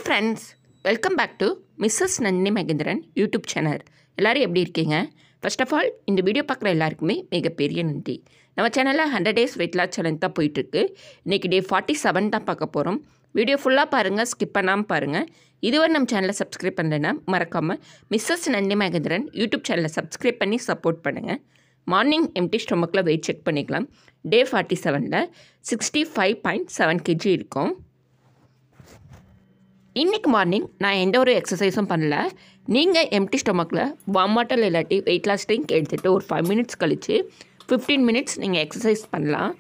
hi friends welcome back to Mrs Nandini Mahendran YouTube channel எல்லோரும் எப்படி இருக்கீங்க ஃபர்ஸ்ட் ஆஃப் ஆல் இந்த வீடியோ பார்க்குற எல்லாருக்குமே மிகப்பெரிய நன்றி நம்ம சேனலில் hundred days weight loss challenge தான் போயிட்டுருக்கு இன்றைக்கி டே ஃபார்ட்டி செவன் தான் பார்க்க போகிறோம் வீடியோ ஃபுல்லாக பாருங்கள் ஸ்கிப் பண்ணாமல் பாருங்கள் இதுவரை நம்ம சேனலை சப்ஸ்கிரைப் பண்ணலைன்னா மறக்காமல் மிஸ்ஸஸ் நந்தினி மகேந்திரன் யூடியூப் சேனலை சப்ஸ்கிரைப் பண்ணி சப்போர்ட் பண்ணுங்கள் மார்னிங் எம்டி ஸ்டொமக்கில் வெயிட் செக் பண்ணிக்கலாம் டே ஃபார்ட்டி செவனில் sixty five point seven kg இருக்கும் இன்றைக்கி மார்னிங் நான் எந்த ஒரு எக்ஸசைஸும் பண்ணல நீங்கள் எம்டி ஸ்டொமக்கில் வார்ம் வாட்டர் இல்லாட்டி வெயிட் லாஸ் ட்ரிங்க் எடுத்துகிட்டு ஒரு ஃபைவ் மினிட்ஸ் கழித்து ஃபிஃப்டீன் மினிட்ஸ் நீங்கள் எக்ஸசைஸ் பண்ணலாம்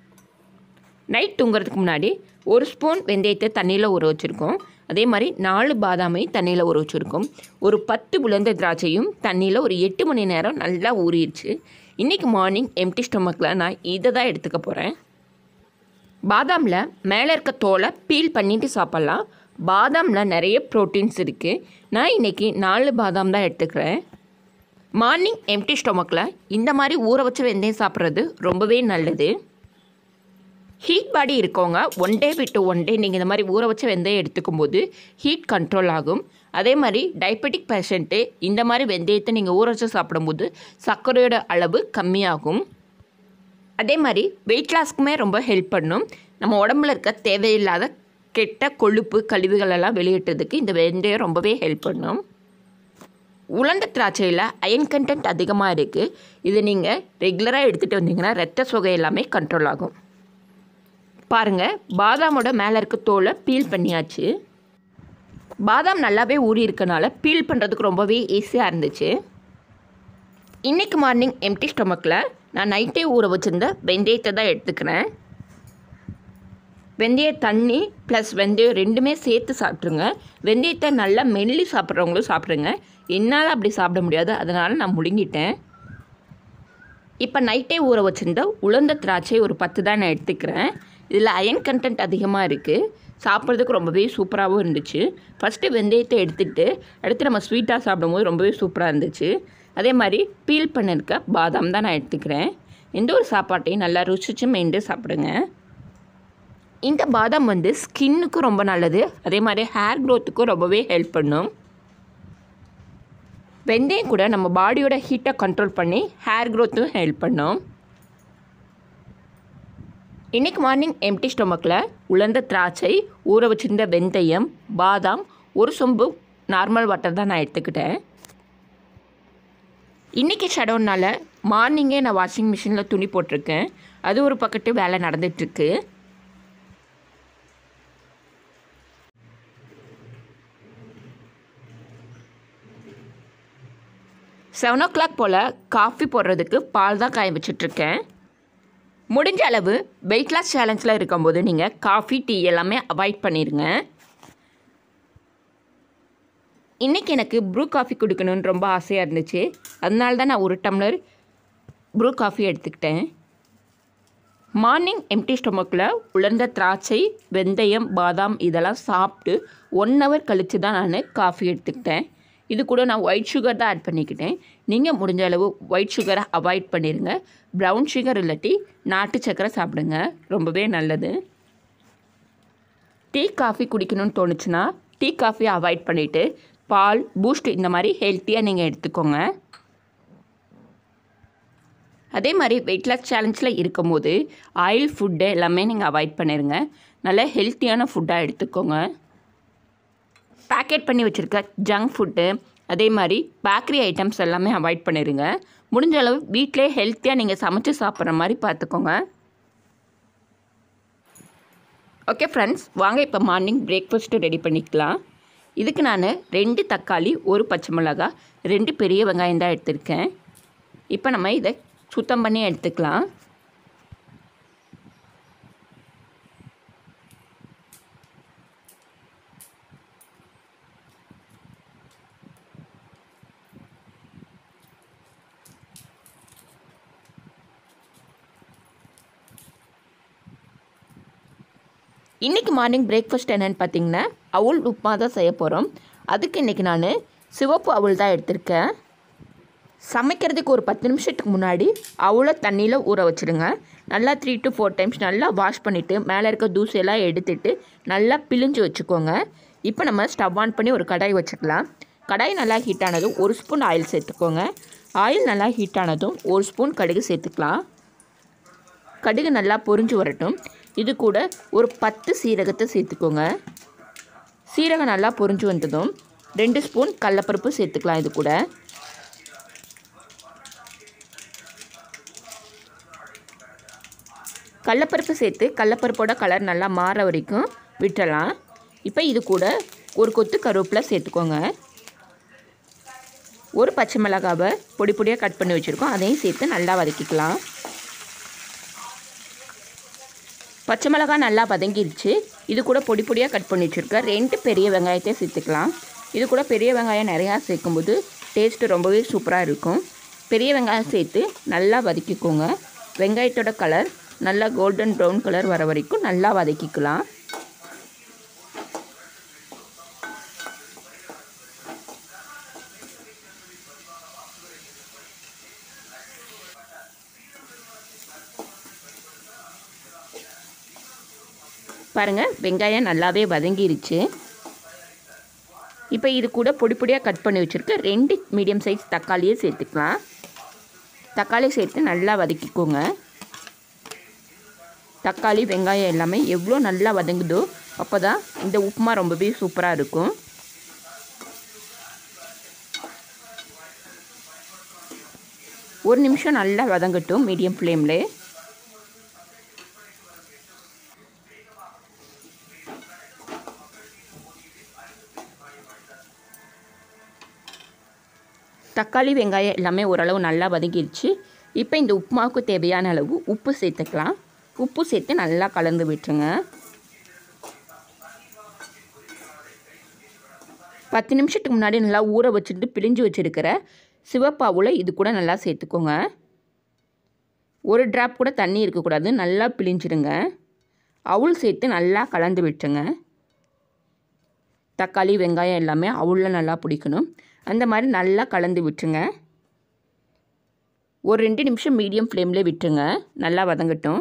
நைட் தூங்குறதுக்கு முன்னாடி ஒரு ஸ்பூன் வெந்தயத்தை தண்ணியில் ஊற வச்சுருக்கோம் அதே மாதிரி நாலு பாதாமை தண்ணியில் ஊற வச்சுருக்கோம் ஒரு பத்து புலந்த திராட்சையும் தண்ணியில் ஒரு எட்டு மணி நேரம் நல்லா ஊறிடுச்சு இன்றைக்கி மார்னிங் எம்டி ஸ்டொமக்கில் நான் இதை தான் எடுத்துக்க போகிறேன் பாதாமில் மேலே இருக்க தோலை பீல் பண்ணிட்டு சாப்பிட்லாம் பாதாமில் நிறைய ப்ரோட்டீன்ஸ் இருக்குது நான் இன்றைக்கி நாலு பாதாம் தான் எடுத்துக்கிறேன் மார்னிங் எம்டி ஸ்டொமக்கில் இந்த மாதிரி ஊற வச்ச வெந்தயம் சாப்பிட்றது ரொம்பவே நல்லது ஹீட் பாடி இருக்கவங்க ஒன் டே விட்டு ஒன் டே நீங்கள் இந்த மாதிரி ஊற வச்ச வெந்தயம் எடுத்துக்கும் போது ஹீட் கண்ட்ரோல் ஆகும் அதே மாதிரி டயபெட்டிக் பேஷண்ட்டு இந்த மாதிரி வெந்தயத்தை நீங்கள் ஊற வச்சு சாப்பிடும்போது சர்க்கரையோட அளவு கம்மியாகும் அதே மாதிரி வெயிட் லாஸ்க்குமே ரொம்ப ஹெல்ப் பண்ணும் நம்ம உடம்புல இருக்க தேவையில்லாத கெட்ட கொழுப்பு கழிவுகள் எல்லாம் வெளியேற்றதுக்கு இந்த வெந்தயம் ரொம்பவே ஹெல்ப் பண்ணும் உலர்ந்த திராட்சையில் அயன் கண்டென்ட் அதிகமாக இருக்குது இது நீங்கள் ரெகுலராக எடுத்துகிட்டு வந்தீங்கன்னா ரத்த சுகை எல்லாமே கண்ட்ரோல் ஆகும் பாருங்கள் பாதாமோட மேலே இருக்க தோலை பீல் பண்ணியாச்சு பாதாம் நல்லாவே ஊறி இருக்கனால பீல் பண்ணுறதுக்கு ரொம்பவே ஈஸியாக இருந்துச்சு இன்றைக்கி மார்னிங் எம்டி ஸ்டொமக்கில் நான் நைட்டே ஊற வச்சுருந்த வெந்தயத்தை தான் எடுத்துக்கிறேன் வெந்தய தண்ணி ப்ளஸ் வெந்தயம் ரெண்டுமே சேர்த்து சாப்பிட்ருங்க வெந்தயத்தை நல்லா மெல்லி சாப்பிட்றவங்களும் சாப்பிட்ருங்க என்னால் அப்படி சாப்பிட முடியாது அதனால் நான் முழுங்கிட்டேன் இப்போ நைட்டே ஊற வச்சுருந்த உளுந்த திராட்சை ஒரு பத்து தான் நான் எடுத்துக்கிறேன் இதில் அயன் கண்டென்ட் அதிகமாக இருக்குது சாப்பிட்றதுக்கு ரொம்பவே சூப்பராகவும் இருந்துச்சு ஃபஸ்ட்டு வெந்தயத்தை எடுத்துகிட்டு அடுத்து நம்ம ஸ்வீட்டாக சாப்பிடும்போது ரொம்பவே சூப்பராக இருந்துச்சு அதே மாதிரி பீல் பண்ணிருக்க பாதாம் தான் நான் எடுத்துக்கிறேன் எந்த ஒரு சாப்பாட்டையும் நல்லா ருசிச்சு மெண்டு சாப்பிடுங்க இந்த பாதாம் வந்து ஸ்கின்னுக்கும் ரொம்ப நல்லது அதே மாதிரி ஹேர் க்ரோத்துக்கும் ரொம்பவே ஹெல்ப் பண்ணும் வெந்தயம் கூட நம்ம பாடியோட ஹீட்டை கண்ட்ரோல் பண்ணி ஹேர் க்ரோத்தும் ஹெல்ப் பண்ணும் இன்றைக்கி மார்னிங் எம்டி ஸ்டொமக்கில் உலர்ந்த திராட்சை ஊற வச்சிருந்த வெந்தயம் பாதாம் ஒரு சொம்பு நார்மல் வாட்டர் தான் நான் எடுத்துக்கிட்டேன் இன்றைக்கி ஷடவுனால் மார்னிங்கே நான் வாஷிங் மிஷினில் துணி போட்டிருக்கேன் அது ஒரு பக்கத்து வேலை நடந்துகிட்ருக்கு செவன் ஓ கிளாக் போல் காஃபி போடுறதுக்கு பால் தான் காய வச்சிட்ருக்கேன் முடிஞ்ச அளவு வெயிட் லாஸ் சேலஞ்சில் இருக்கும்போது நீங்கள் காஃபி டீ எல்லாமே அவாய்ட் பண்ணிடுங்க இன்றைக்கி எனக்கு ப்ரூ காஃபி குடிக்கணும்னு ரொம்ப ஆசையாக இருந்துச்சு அதனால தான் நான் ஒரு டம்ளர் ப்ரூ காஃபி எடுத்துக்கிட்டேன் மார்னிங் எம்டி ஸ்டொமக்கில் உலர்ந்த திராட்சை வெந்தயம் பாதாம் இதெல்லாம் சாப்பிட்டு ஒன் ஹவர் கழித்து தான் நான் காஃபி எடுத்துக்கிட்டேன் இது கூட நான் ஒயிட் சுகர் தான் ஆட் பண்ணிக்கிட்டேன் நீங்கள் முடிஞ்ச அளவு ஒயிட் சுகரை அவாய்ட் பண்ணிடுங்க ப்ரௌன் சுகர் இல்லாட்டி நாட்டு சக்கரை சாப்பிடுங்க ரொம்பவே நல்லது டீ காஃபி குடிக்கணும்னு தோணுச்சுன்னா டீ காஃபி அவாய்ட் பண்ணிவிட்டு பால் பூஸ்ட் இந்த மாதிரி ஹெல்த்தியாக நீங்கள் எடுத்துக்கோங்க அதே மாதிரி வெயிட் லாஸ் சேலஞ்சில் இருக்கும்போது ஆயில் ஃபுட்டு எல்லாமே நீங்கள் அவாய்ட் பண்ணிடுங்க நல்ல ஹெல்த்தியான ஃபுட்டாக எடுத்துக்கோங்க பேக்கெட் பண்ணி வச்சுருக்க ஜங்க் ஃபுட்டு அதே மாதிரி பேக்கரி ஐட்டம்ஸ் எல்லாமே அவாய்ட் பண்ணிடுங்க முடிஞ்ச அளவு வீட்டிலே ஹெல்த்தியாக நீங்கள் சமைச்சு சாப்பிட்ற மாதிரி பார்த்துக்கோங்க ஓகே ஃப்ரெண்ட்ஸ் வாங்க இப்போ மார்னிங் பிரேக்ஃபாஸ்ட்டு ரெடி பண்ணிக்கலாம் இதுக்கு நான் ரெண்டு தக்காளி ஒரு பச்சை மிளகாய் ரெண்டு பெரிய வெங்காயம் தான் எடுத்திருக்கேன் இப்போ நம்ம இதை சுத்தம் பண்ணி எடுத்துக்கலாம் இன்றைக்கி மார்னிங் பிரேக்ஃபாஸ்ட் என்னென்னு பார்த்தீங்கன்னா அவுள் உப்புமா தான் செய்ய போகிறோம் அதுக்கு இன்றைக்கி நான் சிவப்பு அவுள் தான் எடுத்திருக்கேன் சமைக்கிறதுக்கு ஒரு பத்து நிமிஷத்துக்கு முன்னாடி அவ்வளோ தண்ணியில் ஊற வச்சுருங்க நல்லா த்ரீ டு ஃபோர் டைம்ஸ் நல்லா வாஷ் பண்ணிவிட்டு மேலே இருக்க தூசையெல்லாம் எடுத்துட்டு நல்லா பிழிஞ்சு வச்சுக்கோங்க இப்போ நம்ம ஸ்டவ் ஆன் பண்ணி ஒரு கடாய் வச்சுக்கலாம் கடாய் நல்லா ஹீட் ஆனதும் ஒரு ஸ்பூன் ஆயில் சேர்த்துக்கோங்க ஆயில் நல்லா ஹீட் ஆனதும் ஒரு ஸ்பூன் கடுகு சேர்த்துக்கலாம் கடுகு நல்லா பொரிஞ்சு வரட்டும் இது கூட ஒரு பத்து சீரகத்தை சேர்த்துக்கோங்க சீரகம் நல்லா பொரிஞ்சு வந்ததும் ரெண்டு ஸ்பூன் கடலப்பருப்பு சேர்த்துக்கலாம் இது கூட கடலப்பருப்பு சேர்த்து கடலப்பருப்போட கலர் நல்லா மாற வரைக்கும் விட்டுறலாம் இப்போ இது கூட ஒரு கொத்து கருவேப்பிலை சேர்த்துக்கோங்க ஒரு பச்சை மிளகாவை பொடி பொடியாக கட் பண்ணி வச்சுருக்கோம் அதையும் சேர்த்து நல்லா வதக்கிக்கலாம் பச்சை மிளகாய் நல்லா வதங்கிருச்சு இது கூட பொடி பொடியாக கட் பண்ணி வச்சுருக்கேன் ரெண்டு பெரிய வெங்காயத்தை சேர்த்துக்கலாம் இது கூட பெரிய வெங்காயம் நிறையா சேர்க்கும்போது டேஸ்ட்டு ரொம்பவே சூப்பராக இருக்கும் பெரிய வெங்காயம் சேர்த்து நல்லா வதக்கிக்கோங்க வெங்காயத்தோட கலர் நல்லா கோல்டன் ப்ரௌன் கலர் வர வரைக்கும் நல்லா வதக்கிக்கலாம் பாருங்கள் வெங்காயம் நல்லாவே வதங்கிருச்சு இப்போ இது கூட பொடி பொடியாக கட் பண்ணி வச்சுருக்க ரெண்டு மீடியம் சைஸ் தக்காளியை சேர்த்துக்கலாம் தக்காளி சேர்த்து நல்லா வதக்கிக்கோங்க தக்காளி வெங்காயம் எல்லாமே எவ்வளோ நல்லா வதங்குதோ அப்போ தான் இந்த உப்புமா ரொம்பவே சூப்பராக இருக்கும் ஒரு நிமிஷம் நல்லா வதங்கட்டும் மீடியம் ஃப்ளேமில் தக்காளி வெங்காயம் எல்லாமே ஓரளவு நல்லா வதங்கிடுச்சு இப்போ இந்த உப்புமாவுக்கு தேவையான அளவு உப்பு சேர்த்துக்கலாம் உப்பு சேர்த்து நல்லா கலந்து விட்டுருங்க பத்து நிமிஷத்துக்கு முன்னாடி நல்லா ஊற வச்சுட்டு பிழிஞ்சு வச்சுருக்கிற சிவப்பாவில் இது கூட நல்லா சேர்த்துக்கோங்க ஒரு ட்ராப் கூட தண்ணி இருக்கக்கூடாது நல்லா பிழிஞ்சிடுங்க அவுள் சேர்த்து நல்லா கலந்து விட்டுருங்க தக்காளி வெங்காயம் எல்லாமே அவுளில் நல்லா பிடிக்கணும் அந்த மாதிரி நல்லா கலந்து விட்டுருங்க ஒரு ரெண்டு நிமிஷம் மீடியம் ஃப்ளேமில் விட்டுருங்க நல்லா வதங்கட்டும்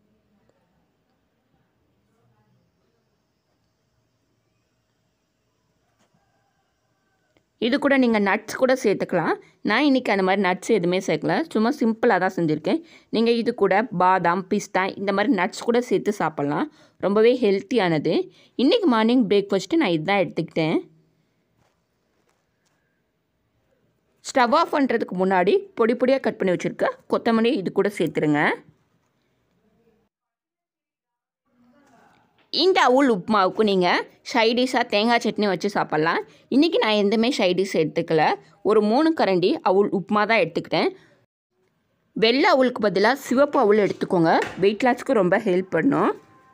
இது கூட நீங்கள் நட்ஸ் கூட சேர்த்துக்கலாம் நான் இன்றைக்கி அந்த மாதிரி நட்ஸ் எதுவுமே சேர்க்கல சும்மா சிம்பிளாக தான் செஞ்சுருக்கேன் நீங்கள் இது கூட பாதாம் பிஸ்தா இந்த மாதிரி நட்ஸ் கூட சேர்த்து சாப்பிட்லாம் ரொம்பவே ஹெல்த்தியானது இன்றைக்கி மார்னிங் பிரேக்ஃபாஸ்ட்டு நான் இதுதான் எடுத்துக்கிட்டேன் ஸ்டவ் ஆஃப் பண்ணுறதுக்கு முன்னாடி பொடி பொடியாக கட் பண்ணி வச்சுருக்க கொத்தமல்லி இது கூட சேர்த்துருங்க இந்த அவுள் உப்புமாவுக்கு நீங்கள் ஷைடிஷாக தேங்காய் சட்னி வச்சு சாப்பிட்லாம் இன்றைக்கி நான் எந்தமே ஷைடிஷ் எடுத்துக்கல ஒரு மூணு கரண்டி அவுள் உப்புமா தான் எடுத்துக்கிட்டேன் வெள்ளை அவுளுக்கு பதிலாக சிவப்பு அவுள் எடுத்துக்கோங்க வெயிட் லாஸ்க்கு ரொம்ப ஹெல்ப் பண்ணும்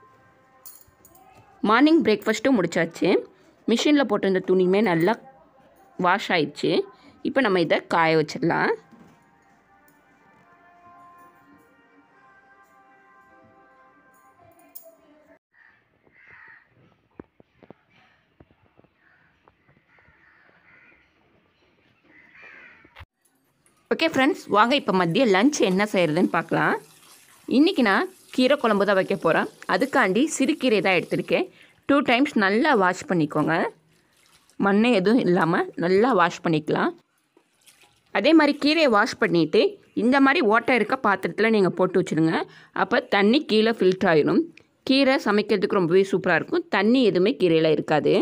மார்னிங் பிரேக்ஃபாஸ்ட்டும் முடிச்சாச்சு மிஷினில் போட்டிருந்த துணியுமே நல்லா வாஷ் ஆயிடுச்சு இப்போ நம்ம இதை காய வச்சிடலாம் ஓகே ஃப்ரெண்ட்ஸ் வாங்க இப்போ மதிய லஞ்ச் என்ன செய்கிறதுன்னு பார்க்கலாம் இன்றைக்கி நான் கீரை குழம்பு தான் வைக்க போகிறேன் அதுக்காண்டி சிறுகீரை தான் எடுத்திருக்கேன் டூ டைம்ஸ் நல்லா வாஷ் பண்ணிக்கோங்க மண்ணை எதுவும் இல்லாமல் நல்லா வாஷ் பண்ணிக்கலாம் அதே மாதிரி கீரையை வாஷ் பண்ணிவிட்டு இந்த மாதிரி ஓட்டை இருக்க பாத்திரத்தில் நீங்கள் போட்டு வச்சுடுங்க அப்போ தண்ணி கீழே ஃபில்ட்ரு ஆயிடும் கீரை சமைக்கிறதுக்கு ரொம்பவே சூப்பராக இருக்கும் தண்ணி எதுவுமே கீரையில் இருக்காது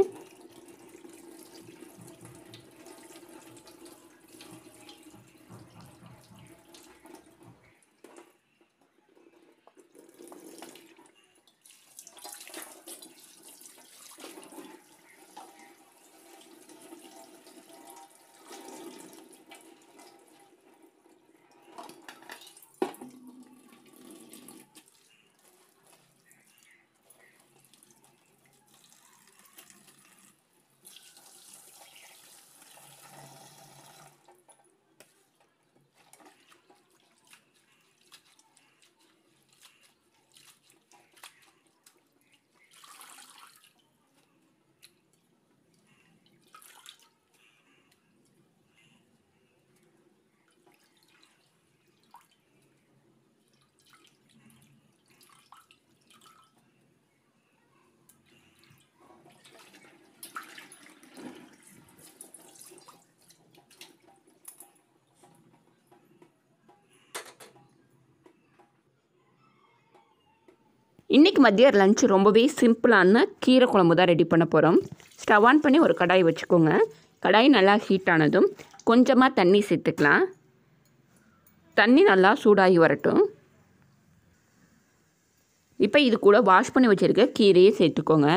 இன்றைக்கி மதிய லஞ்ச் ரொம்பவே சிம்பிளான கீரை குழம்பு தான் ரெடி பண்ண போகிறோம் ஸ்டவ் ஆன் பண்ணி ஒரு கடாய் வச்சுக்கோங்க கடாய் நல்லா ஹீட் ஆனதும் கொஞ்சமாக தண்ணி சேர்த்துக்கலாம் தண்ணி நல்லா சூடாகி வரட்டும் இப்போ இது கூட வாஷ் பண்ணி வச்சுருக்க கீரையை சேர்த்துக்கோங்க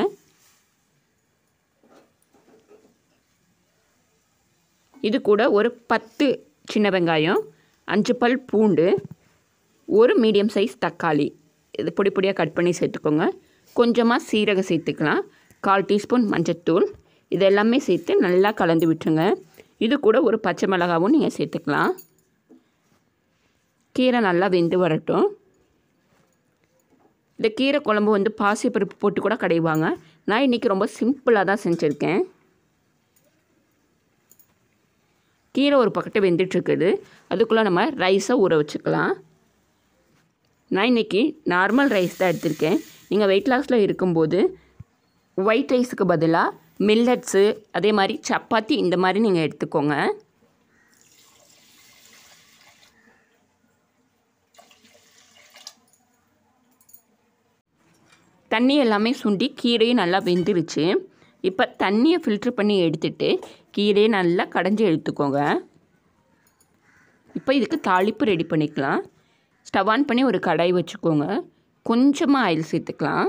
இது கூட ஒரு பத்து சின்ன வெங்காயம் அஞ்சு பல் பூண்டு ஒரு மீடியம் சைஸ் தக்காளி இது பொடி பொடியாக கட் பண்ணி சேர்த்துக்கோங்க கொஞ்சமாக சீரகம் சேர்த்துக்கலாம் கால் டீஸ்பூன் மஞ்சத்தூள் இது எல்லாமே சேர்த்து நல்லா கலந்து விட்டுருங்க இது கூட ஒரு பச்சை மிளகாவும் நீங்கள் சேர்த்துக்கலாம் கீரை நல்லா வெந்து வரட்டும் இந்த கீரை குழம்பு வந்து பாசிப்பருப்பு போட்டு கூட கடைவாங்க நான் இன்றைக்கி ரொம்ப சிம்பிளாக தான் செஞ்சுருக்கேன் கீரை ஒரு பக்கத்து வெந்துட்டுருக்குது அதுக்குள்ளே நம்ம ரைஸை ஊற வச்சுக்கலாம் நான் இன்றைக்கி நார்மல் ரைஸ் தான் எடுத்திருக்கேன் நீங்கள் வெயிட் லாஸில் இருக்கும்போது ஒயிட் ரைஸுக்கு பதிலாக மில்லட்ஸு அதே மாதிரி சப்பாத்தி இந்த மாதிரி நீங்கள் எடுத்துக்கோங்க தண்ணி எல்லாமே சுண்டி கீரையும் நல்லா வெந்துருச்சு இப்போ தண்ணியை ஃபில்ட்ரு பண்ணி எடுத்துட்டு கீரையை நல்லா கடைஞ்சி எடுத்துக்கோங்க இப்போ இதுக்கு தாளிப்பு ரெடி பண்ணிக்கலாம் ஸ்டவ் ஆன் பண்ணி ஒரு கடாய் வச்சுக்கோங்க கொஞ்சமாக ஆயில் சேர்த்துக்கலாம்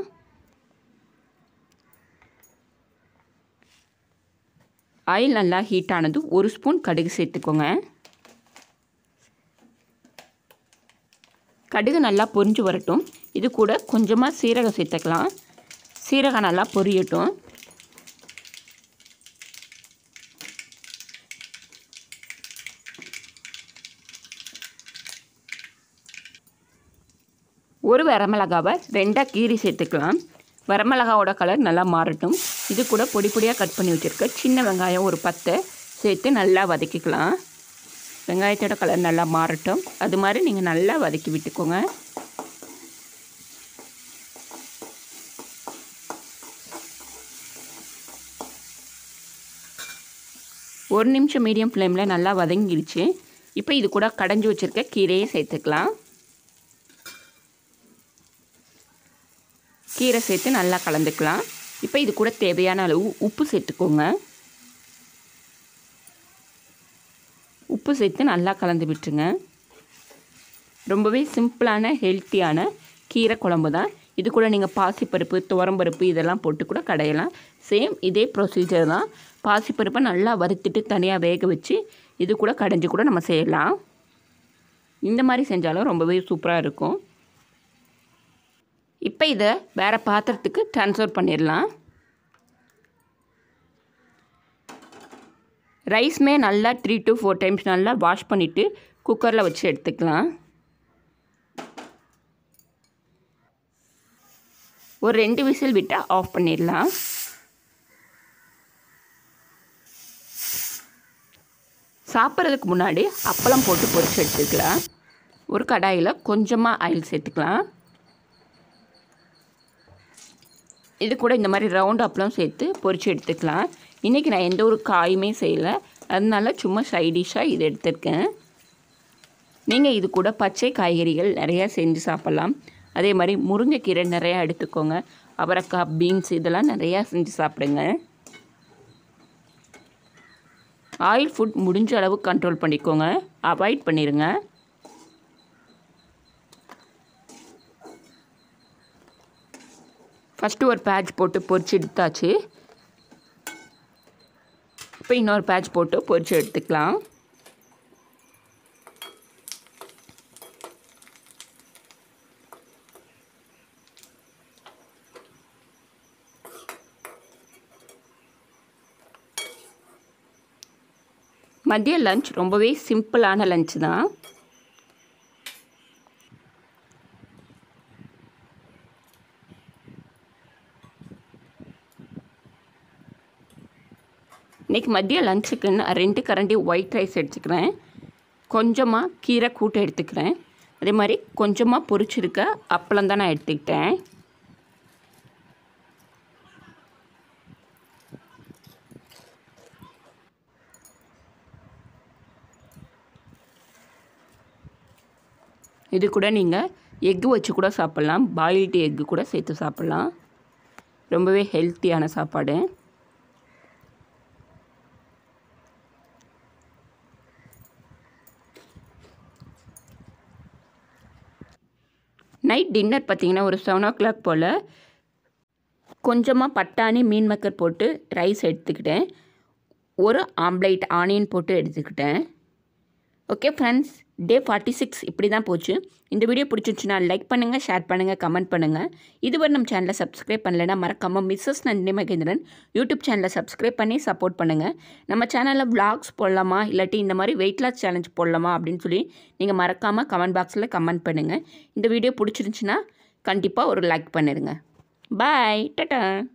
ஆயில் நல்லா ஹீட் ஆனது ஒரு ஸ்பூன் கடுகு சேர்த்துக்கோங்க கடுகு நல்லா பொரிஞ்சு வரட்டும் இது கூட கொஞ்சமாக சீரகம் சேர்த்துக்கலாம் சீரகம் நல்லா பொரியட்டும் ஒரு வரமிளகாவை ரெண்டாக கீரி சேர்த்துக்கலாம் வரமிளகாவோட கலர் நல்லா மாறட்டும் இது கூட பொடி பொடியாக கட் பண்ணி வச்சுருக்க சின்ன வெங்காயம் ஒரு பத்தை சேர்த்து நல்லா வதக்கிக்கலாம் வெங்காயத்தோட கலர் நல்லா மாறட்டும் அது மாதிரி நீங்கள் நல்லா வதக்கி விட்டுக்கோங்க ஒரு நிமிஷம் மீடியம் ஃப்ளேமில் நல்லா வதங்கிடுச்சு இப்போ இது கூட கடைஞ்சி வச்சுருக்க கீரையை சேர்த்துக்கலாம் கீரை சேர்த்து நல்லா கலந்துக்கலாம் இப்போ இது கூட தேவையான அளவு உப்பு சேர்த்துக்கோங்க உப்பு சேர்த்து நல்லா கலந்து விட்டுருங்க ரொம்பவே சிம்பிளான ஹெல்த்தியான கீரை குழம்பு தான் இது கூட நீங்கள் பாசிப்பருப்பு துவரம்பருப்பு இதெல்லாம் போட்டு கூட கடையலாம் சேம் இதே ப்ரொசீஜர் தான் பாசிப்பருப்பை நல்லா வறுத்துட்டு தனியாக வேக வச்சு இது கூட கடைஞ்சி கூட நம்ம செய்யலாம் இந்த மாதிரி செஞ்சாலும் ரொம்பவே சூப்பராக இருக்கும் இப்போ இதை வேறு பாத்திரத்துக்கு ட்ரான்ஸ்ஃபர் பண்ணிடலாம் ரைஸ்மே நல்லா த்ரீ டு ஃபோர் டைம்ஸ் நல்லா வாஷ் பண்ணிவிட்டு குக்கரில் வச்சு எடுத்துக்கலாம் ஒரு ரெண்டு விசில் விட்டால் ஆஃப் பண்ணிடலாம் சாப்பிட்றதுக்கு முன்னாடி அப்பளம் போட்டு பொரிச்சு எடுத்துக்கலாம் ஒரு கடாயில் கொஞ்சமாக ஆயில் சேர்த்துக்கலாம் இது கூட இந்த மாதிரி ரவுண்ட் அப்பளம் சேர்த்து பொரிச்சு எடுத்துக்கலாம் இன்றைக்கி நான் எந்த ஒரு காயுமே செய்யலை அதனால சும்மா சைடிஷாக இது எடுத்திருக்கேன் நீங்கள் இது கூட பச்சை காய்கறிகள் நிறையா செஞ்சு சாப்பிட்லாம் அதே மாதிரி முருங்கைக்கீரை நிறையா எடுத்துக்கோங்க அவரைக்காய் பீன்ஸ் இதெல்லாம் நிறையா செஞ்சு சாப்பிடுங்க ஆயில் ஃபுட் முடிஞ்ச அளவு கண்ட்ரோல் பண்ணிக்கோங்க அவாய்ட் பண்ணிடுங்க ஃபஸ்ட்டு ஒரு பேட்ச் போட்டு பொரிச்சு எடுத்தாச்சு இப்போ இன்னொரு பேட்ச் போட்டு பொரிச்சு எடுத்துக்கலாம் மதிய லஞ்ச் ரொம்பவே சிம்பிளான லஞ்ச் தான் இன்றைக்கி மதிய லஞ்சுக்கு நான் ரெண்டு கரண்டி ஒயிட் ரைஸ் எடுத்துக்கிறேன் கொஞ்சமாக கீரை கூட்டு எடுத்துக்கிறேன் அதே மாதிரி கொஞ்சமாக பொரிச்சிருக்க அப்பளம் தான் நான் எடுத்துக்கிட்டேன் இது கூட நீங்கள் எக்கு வச்சு கூட சாப்பிட்லாம் பாயில்டு எக்கு கூட சேர்த்து சாப்பிட்லாம் ரொம்பவே ஹெல்த்தியான சாப்பாடு நைட் டின்னர் பார்த்தீங்கன்னா ஒரு செவன் ஓ கிளாக் போல் கொஞ்சமாக பட்டாணி மீன் மக்கர் போட்டு ரைஸ் எடுத்துக்கிட்டேன் ஒரு ஆம்லேட் ஆனியன் போட்டு எடுத்துக்கிட்டேன் okay friends day forty six இப்படி தான் போச்சு இந்த வீடியோ பிடிச்சிருந்துச்சுன்னா லைக் பண்ணுங்கள் ஷேர் பண்ணுங்கள் கமெண்ட் பண்ணுங்கள் இதுவரை நம்ம சேனலை சப்ஸ்கிரைப் பண்ணலைன்னா மறக்காமல் மிஸ்ஸஸ் நந்தினி மகேந்திரன் யூடியூப் சேனலை சப்ஸ்கிரைப் பண்ணி சப்போர்ட் பண்ணுங்கள் நம்ம சேனலில் vlogs போடலாமா இல்லாட்டி இந்த மாதிரி வெயிட் லாஸ் சேலஞ்ச் போடலாமா அப்படின்னு சொல்லி நீங்கள் மறக்காமல் கமெண்ட் பாக்ஸில் கமெண்ட் பண்ணுங்கள் இந்த வீடியோ பிடிச்சிருந்துச்சுன்னா கண்டிப்பாக ஒரு லைக் பண்ணிடுங்க பாய் டட்டா